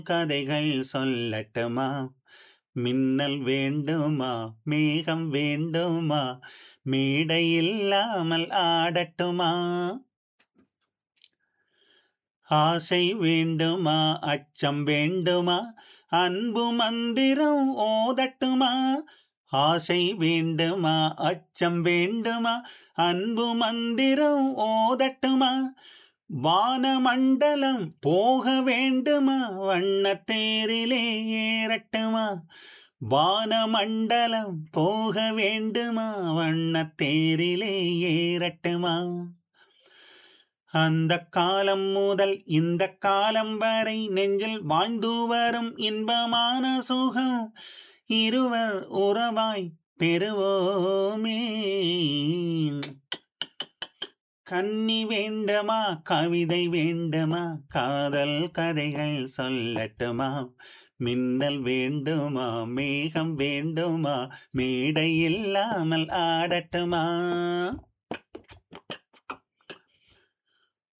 கதைகள் சொல்லட்டுமா மின்னல் வேண்டுமா மேகம் வேண்டுமா மேடை இல்லாமல் ஆடட்டுமா ஆசை வேண்டுமா அச்சம் வேண்டுமா அன்பு மந்திரம் ஓதட்டுமா ஆசை வேண்டுமா அச்சம் வேண்டுமா அன்பு மந்திரம் ஓதட்டுமா வானமண்டலம் போக வேண்டுமா வண்ணத்தேரிலே ஏறட்டுமா வானமண்டலம் போக வேண்டுமா வண்ணத்தேரிலே ஏறட்டுமா அந்த காலம் முதல் இந்த காலம் வரை நெஞ்சில் வாழ்ந்து வரும் இன்பமான சுகம் இருவர் உறவாய் பெறுவோமே கன்னி வேண்டுமா கவிதை வேண்டுமா காதல் கதைகள் சொல்லட்டுமா மின்னல் வேண்டுமா மேகம் வேண்டுமா மேடை இல்லாமல் ஆடட்டுமா